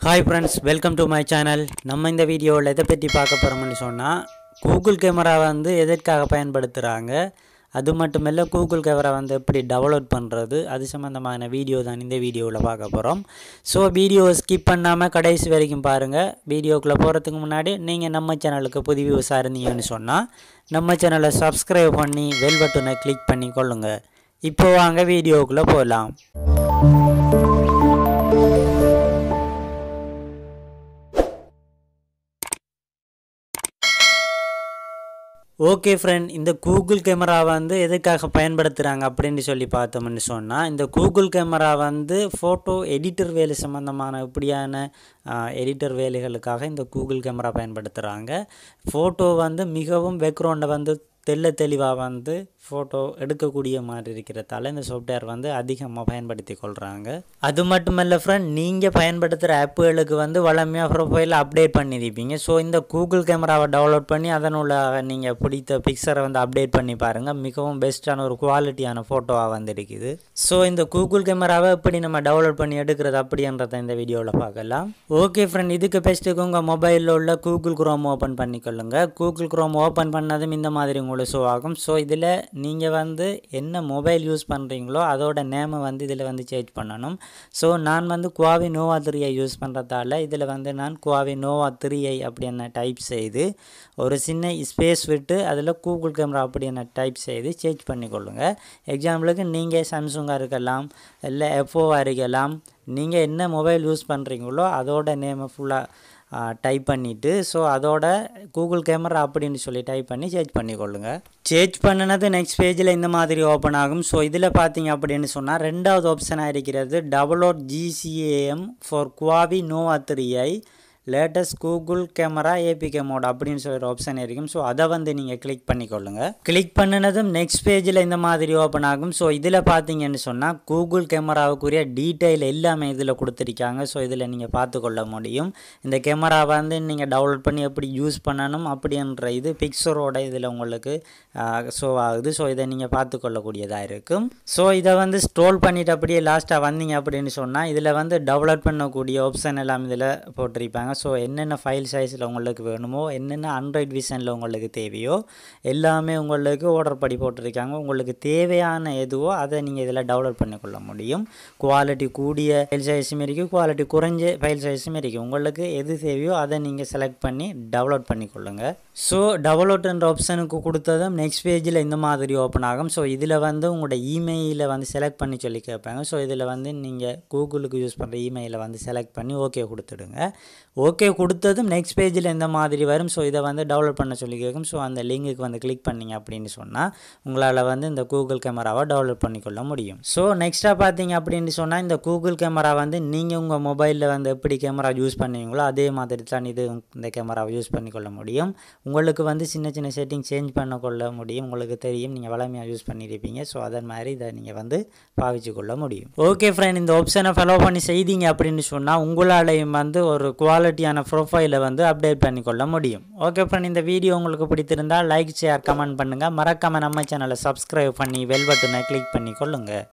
hi friends welcome to my channel நம்ம இந்த வீடியோவில் எதை பற்றி பார்க்க போகிறோம்னு சொன்னால் கூகுள் கேமரா வந்து எதற்காக பயன்படுத்துகிறாங்க அது மட்டும் இல்லை கூகுள் கேமரா வந்து எப்படி டெவலப் பண்ணுறது அது சம்மந்தமான வீடியோ தான் இந்த வீடியோவில் பார்க்க போகிறோம் ஸோ வீடியோ ஸ்கிப் பண்ணாமல் கடைசி வரைக்கும் பாருங்கள் வீடியோக்குள்ளே போகிறதுக்கு முன்னாடி நீங்கள் நம்ம சேனலுக்கு புது வியூஸாக இருந்தீங்கன்னு சொன்னால் நம்ம சேனலை சப்ஸ்கிரைப் பண்ணி பெல் பட்டனை கிளிக் பண்ணி கொள்ளுங்கள் இப்போ வாங்க வீடியோக்குள்ளே போகலாம் ஓகே ஃப்ரெண்ட் இந்த கூகுள் கேமரா வந்து எதுக்காக பயன்படுத்துகிறாங்க அப்படின்னு சொல்லி பார்த்தோம்னு சொன்னால் இந்த கூகுள் கேமரா வந்து ஃபோட்டோ எடிட்டர் வேலை சம்மந்தமான இப்படியான எடிட்டர் வேலைகளுக்காக இந்த கூகுள் கேமரா பயன்படுத்துகிறாங்க ஃபோட்டோ வந்து மிகவும் பேக்ரவுண்டை வந்து தெள்ள தெளிவாக வந்து ஃபோட்டோ எடுக்கக்கூடிய மாதிரி இருக்கிறதால இந்த சாஃப்ட்வேர் வந்து அதிகமாக பயன்படுத்தி கொள்கிறாங்க அது மட்டுமல்ல ஃப்ரெண்ட் நீங்கள் பயன்படுத்துகிற ஆப்புகளுக்கு வந்து வளமையாக ப்ரொஃபைல் அப்டேட் பண்ணியிருப்பீங்க ஸோ இந்த கூகுள் கேமராவை டவுன்லோட் பண்ணி அதனுள்ள நீங்கள் பிடித்த பிக்சரை வந்து அப்டேட் பண்ணி பாருங்கள் மிகவும் பெஸ்ட்டான ஒரு குவாலிட்டியான ஃபோட்டோவாக வந்துருக்குது ஸோ இந்த கூகுள் கேமராவை எப்படி நம்ம டவுன்லோட் பண்ணி எடுக்கிறது அப்படின்றத இந்த வீடியோவில் பார்க்கலாம் ஓகே ஃப்ரெண்ட் இதுக்கு பெஸ்ட்டுக்கு உங்கள் மொபைலில் உள்ள கூகுள் குரோம் ஓப்பன் பண்ணிக்கொள்ளுங்க கூகுள் குரோம் ஓப்பன் பண்ணதும் இந்த மாதிரி உங்களுக்கு ஷோ ஆகும் ஸோ இதில் நீங்கள் வந்து என்ன மொபைல் யூஸ் பண்ணுறீங்களோ அதோட நேமை வந்து இதில் வந்து சேஞ்ச் பண்ணணும் ஸோ நான் வந்து குவாவி நோவா த்ரீயை யூஸ் பண்ணுறதால இதில் வந்து நான் குவாவி நோவா த்ரீயை அப்படின்னு டைப் செய்து ஒரு சின்ன ஸ்பேஸ் விட்டு அதில் கூகுள் கேமரா அப்படின்னு டைப் செய்து சேஞ்ச் பண்ணிக்கொள்ளுங்க எக்ஸாம்பிளுக்கு நீங்கள் சாம்சங்காக இருக்கலாம் இல்லை எஃப்ஓவாக இருக்கலாம் நீங்கள் என்ன மொபைல் யூஸ் பண்ணுறீங்களோ அதோட நேமை ஃபுல்லாக டைப் பண்ணிவிட்டு ஸோ அதோட கூகுள் கேமரா அப்படின்னு சொல்லி டைப் பண்ணி சேஞ்ச் பண்ணிக்கொள்ளுங்க சேஞ்ச் பண்ணினது நெக்ஸ்ட் பேஜில் இந்த மாதிரி ஓப்பன் ஆகும் ஸோ இதில் பார்த்தீங்க அப்படின்னு சொன்னால் ரெண்டாவது ஆப்ஷனாக இருக்கிறது double GCAM for Huawei Nova three I latest Google camera APK mod அப்படின்னு சொல்லி ஒரு ஆப்ஷன் இருக்கும் ஸோ அதை வந்து நீங்கள் கிளிக் பண்ணிக்கொள்ளுங்க கிளிக் பண்ணினதும் நெக்ஸ்ட் பேஜில் இந்த மாதிரி ஓப்பன் ஆகும் ஸோ இதில் பார்த்தீங்கன்னு சொன்னால் கூகுள் கேமராவுக்குரிய டீட்டெயில் எல்லாமே இதில் கொடுத்துருக்காங்க ஸோ இதில் நீங்கள் பார்த்துக்கொள்ள முடியும் இந்த கேமரா வந்து நீங்கள் டவுன்லோட் பண்ணி எப்படி யூஸ் பண்ணணும் அப்படின்ற இது பிக்சரோட இதில் உங்களுக்கு ஷோ ஆகுது ஸோ இதை நீங்கள் பார்த்துக்கொள்ளக்கூடியதாக இருக்கும் ஸோ இதை வந்து ஸ்ட்ரோல் பண்ணிவிட்டு அப்படியே லாஸ்ட்டாக வந்தீங்க அப்படின்னு சொன்னால் இதில் வந்து டவுன்லோட் பண்ணக்கூடிய ஆப்ஷன் எல்லாம் இதில் போட்டிருப்பாங்க ஸோ என்னென்ன ஃபைல் சைஸில் உங்களுக்கு வேணுமோ என்னென்ன ஆண்ட்ராய்ட் விஷனில் உங்களுக்கு தேவையோ எல்லாமே உங்களுக்கு ஆர்டர் படி போட்டிருக்காங்க உங்களுக்கு தேவையான எதுவோ அதை நீங்கள் இதில் டவுன்லோட் பண்ணிக்கொள்ள முடியும் குவாலிட்டி கூடிய ஃபைல் சைஸும் இருக்குது குவாலிட்டி குறைஞ்ச ஃபைல் சைஸும் இருக்குது உங்களுக்கு எது தேவையோ அதை நீங்கள் செலக்ட் பண்ணி டவுன்லோட் பண்ணிக்கொள்ளுங்க ஸோ டவுன்லோட்ன்ற ஆப்ஷனுக்கு கொடுத்ததும் நெக்ஸ்ட் பேஜில் இந்த மாதிரி ஓப்பன் ஆகும் ஸோ இதில் வந்து உங்களோட இமெயிலை வந்து செலக்ட் பண்ணி சொல்லி கேட்பாங்க ஸோ இதில் வந்து நீங்கள் கூகுளுக்கு யூஸ் பண்ணுற இமெயிலை வந்து செலக்ட் பண்ணி ஓகே கொடுத்துடுங்க ஓகே கொடுத்ததும் நெக்ஸ்ட் பேஜில் இந்த மாதிரி வரும் ஸோ இதை வந்து டவுன்லோட் பண்ண சொல்லி கேட்கும் ஸோ அந்த லிங்குக்கு வந்து கிளிக் பண்ணிங்க அப்படின்னு சொன்னால் உங்களால் வந்து இந்த கூகுள் கேமராவை டவுன்லோட் பண்ணிக்கொள்ள முடியும் ஸோ நெக்ஸ்ட்டாக பார்த்தீங்க அப்படின்னு சொன்னால் இந்த கூகுள் கேமரா வந்து நீங்கள் உங்கள் மொபைலில் வந்து எப்படி கேமரா யூஸ் பண்ணுவீங்களோ அதே மாதிரி தான் இது இந்த கேமராவை யூஸ் பண்ணிக்கொள்ள முடியும் உங்களுக்கு வந்து சின்ன சின்ன செட்டிங் சேஞ்ச் பண்ண கொள்ள முடியும் உங்களுக்கு தெரியும் நீங்கள் வளமையாக யூஸ் பண்ணியிருப்பீங்க ஸோ அதன் மாதிரி இதை நீங்கள் வந்து பாவிச்சு கொள்ள முடியும் ஓகே ஃப்ரெண்ட் இந்த ஆப்ஷனை ஃபாலோ பண்ணி செய்தீங்க அப்படின்னு சொன்னால் உங்களாலையும் வந்து ஒரு குவாலிட்டியான ப்ரொஃபைலை வந்து அப்டேட் பண்ணிக்கொள்ள முடியும் ஓகே ஃப்ரெண்ட் இந்த வீடியோ உங்களுக்கு பிடித்திருந்தால் லைக் ஷேர் கமெண்ட் பண்ணுங்கள் மறக்காமல் நம்ம சேனலை சப்ஸ்கிரைப் பண்ணி வெல் பட்டனை கிளிக் பண்ணி கொள்ளுங்கள்